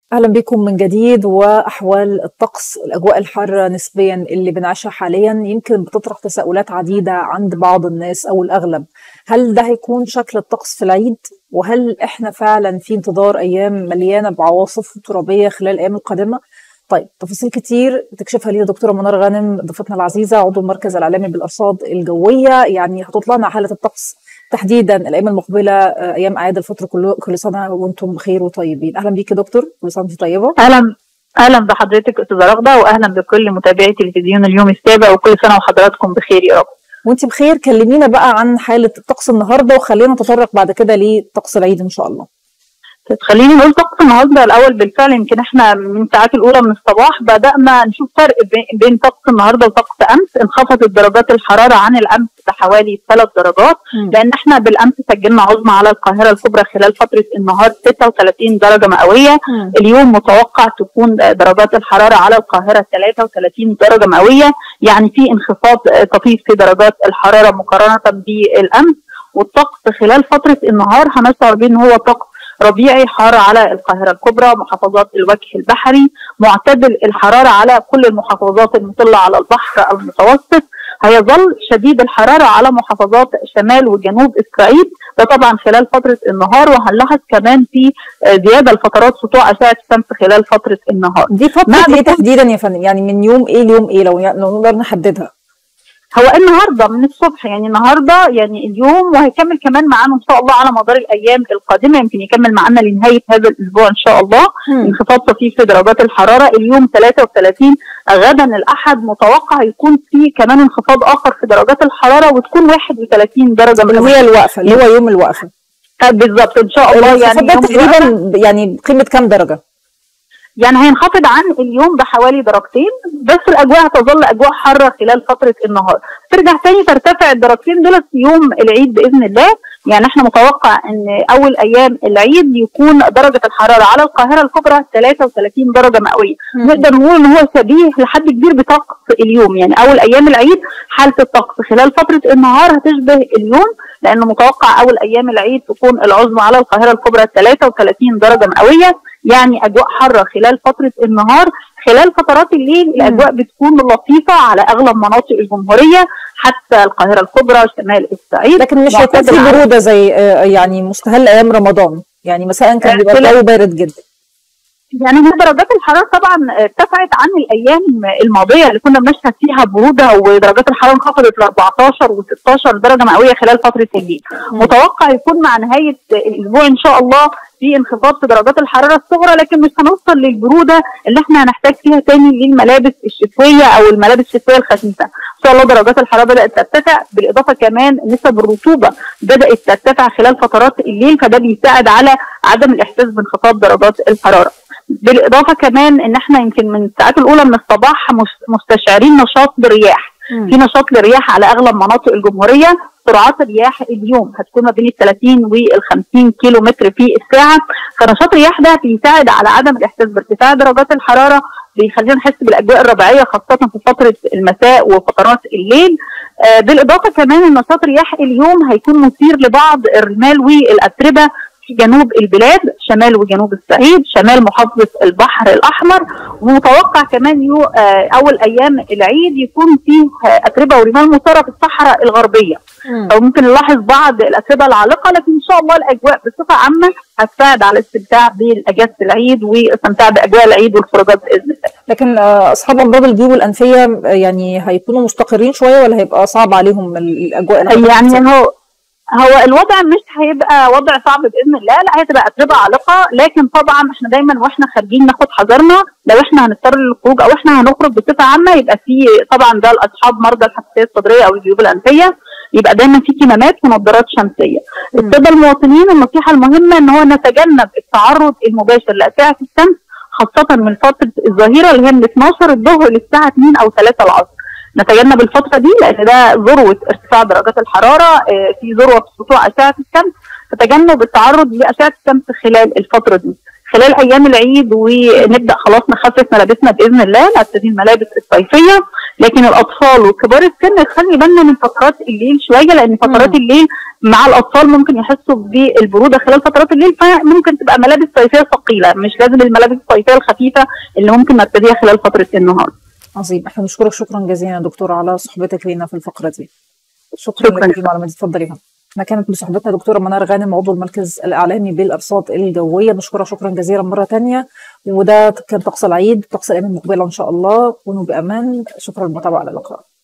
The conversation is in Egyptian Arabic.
اهلا بكم من جديد واحوال الطقس الاجواء الحاره نسبيا اللي بنعيشها حاليا يمكن بتطرح تساؤلات عديده عند بعض الناس او الاغلب هل ده هيكون شكل الطقس في العيد وهل احنا فعلا في انتظار ايام مليانه بعواصف ترابيه خلال الايام القادمه طيب تفاصيل كتير بتكشفها لي دكتوره منار غانم ضيفتنا العزيزه عضو المركز الاعلامي بالارصاد الجويه يعني هتطلعنا على حاله الطقس تحديدا الايام المقبله ايام اعياد الفطر كل كل سنه وانتم بخير وطيبين اهلا بيك يا دكتور كل سنه وانت طيبه اهلا اهلا بحضرتك استاذه رغده واهلا بكل متابعي تلفزيون اليوم السابع وكل سنه وحضراتكم بخير يا رب وانت بخير كلمينا بقى عن حاله الطقس النهارده وخلينا نتطرق بعد كده لطقس العيد ان شاء الله خليني نقول طقس النهارده الاول بالفعل يمكن احنا من الساعات الاولى من الصباح بدانا نشوف فرق بين طقس النهارده وطقس امس انخفضت درجات الحراره عن الامس بحوالي ثلاث درجات م. لان احنا بالامس سجلنا عظمى على القاهره الكبرى خلال فتره النهار 36 درجه مئويه م. اليوم متوقع تكون درجات الحراره على القاهره 33 درجه مئويه يعني في انخفاض طفيف في درجات الحراره مقارنه بالامس والطقس خلال فتره النهار هنشعر بان هو طقس ربيعي حار على القاهرة الكبرى محافظات الوجه البحري معتدل الحرارة على كل المحافظات المطلة على البحر المتوسط هيظل شديد الحرارة على محافظات شمال وجنوب إسرائيل ده طبعا خلال فترة النهار وهنلاحظ كمان في زيادة لفترات سطوع أشعة الشمس خلال فترة النهار دي فترة ايه تحديدا يا فندم يعني من يوم ايه ليوم ايه لو لو نقدر نحددها هو النهارده من الصبح يعني النهارده يعني اليوم وهيكمل كمان معانا ان شاء الله على مدار الايام القادمه يمكن يكمل معانا لنهايه هذا الاسبوع ان شاء الله انخفاض طفيف في درجات الحراره اليوم 33 غدا الاحد متوقع يكون في كمان انخفاض اخر في درجات الحراره وتكون 31 درجه اللي هي الوقفه اللي هو يوم الوقفه بالظبط ان شاء الله يعني تقريبا يعني قيمه كام درجه؟ يعني هينخفض عن اليوم بحوالي درجتين بس الاجواء هتظل اجواء حاره خلال فتره النهار ترجع تاني ترتفع الدرجتين دول في يوم العيد باذن الله يعني احنا متوقع ان اول ايام العيد يكون درجه الحراره على القاهره الكبرى 33 درجه مئويه نقدر نقول ان هو شبيه لحد كبير بطقس اليوم يعني اول ايام العيد حاله الطقس خلال فتره النهار هتشبه اليووم لانه متوقع اول ايام العيد تكون العظمى على القاهره الكبرى 33 درجه مئويه يعني اجواء حاره خلال فتره النهار خلال فترات الليل الاجواء بتكون لطيفه على اغلب مناطق الجمهوريه حتى القاهره الكبرى شمال الصعيد لكن مش هيكون في بروده زي يعني مستهل ايام رمضان يعني مساء كان بيبقى الجو بارد جدا يعني هي درجات الحراره طبعا ارتفعت عن الايام الماضيه اللي كنا بنشهد فيها بروده ودرجات الحراره انخفضت ل 14 و16 درجه مئويه خلال فتره الليل. متوقع يكون مع نهايه الاسبوع ان شاء الله في انخفاض في درجات الحراره الصغرى لكن مش هنوصل للبروده اللي احنا هنحتاج فيها تاني للملابس الشتويه او الملابس الشتويه الخفيفه. ان شاء الله درجات الحراره بدات ترتفع بالاضافه كمان نسب الرطوبه بدات ترتفع خلال فترات الليل فده بيساعد على عدم الاحساس بانخفاض درجات الحراره. بالاضافه كمان ان احنا يمكن من الساعات الاولى من الصباح مستشعرين نشاط برياح في نشاط للرياح على اغلب مناطق الجمهوريه سرعات الرياح اليوم هتكون ما بين ال 30 وال 50 كيلو متر في الساعه فنشاط الرياح ده بيساعد على عدم الاحساس بارتفاع درجات الحراره بيخلينا نحس بالاجواء الربيعيه خاصه في فتره المساء وفترات الليل آه بالاضافه كمان ان نشاط رياح اليوم هيكون مثير لبعض الرمال والاتربه في جنوب البلاد شمال وجنوب الصعيد شمال محافظة البحر الأحمر ومتوقع كمان يو أول أيام العيد يكون فيه أتربة ورمال مثارة في الصحراء الغربية أو ممكن نلاحظ بعض الأتربة العالقة لكن إن شاء الله الأجواء بصفة عامة هتساعد على الاستمتاع بأجازة العيد والاستمتاع بأجواء العيد والخروجات بإذن الله لكن أصحاب أمراض الجيوب الأنفية يعني هيكونوا مستقرين شوية ولا هيبقى صعب عليهم الأجواء يعني هو هو الوضع مش هيبقى وضع صعب باذن الله لا هتبقى اتربه عالقه لكن طبعا احنا دايما واحنا خارجين ناخد حذرنا لو احنا هنضطر للخروج او احنا هنخرج بصفه عامه يبقى في طبعا ده لاصحاب مرضى الحساسيه الصدريه او الجيوب الانفيه يبقى دايما في كمامات ونظارات شمسيه. الساده المواطنين النصيحه المهمه ان هو نتجنب التعرض المباشر لاشعه الشمس خاصه من فتره الظهيره اللي هي من 12 الظهر للساعه 2 او 3 العصر. نتجنب الفترة دي لأن ده ذروة ارتفاع درجات الحرارة في ذروة في سطوع أشعة الشمس فتجنب التعرض لأشعة الشمس خلال الفترة دي خلال أيام العيد ونبدأ خلاص نخفف ملابسنا بإذن الله نبتدي الملابس الصيفية لكن الاطفال وكبار السن خلي بالنا من فترات الليل شويه لان فترات الليل مع الاطفال ممكن يحسوا بالبروده خلال فترات الليل فممكن تبقى ملابس صيفيه ثقيله مش لازم الملابس الصيفيه الخفيفه اللي ممكن نرتديها خلال فتره النهار عظيم احنا بنشكرك شكرا جزيلا يا دكتوره على صحبتك لينا في الفقره دي شكرا, شكراً. لك في المعلومات دي اتفضلي يا فندم. احنا كانت بصحبتنا دكتوره منار غانم عضو المركز الاعلامي بالارصاد الجويه بنشكرها شكرا جزيلا مره تانية وده كان طقس العيد طقس الايام المقبله ان شاء الله كونوا بامان شكرا للمتابعه على اللقاء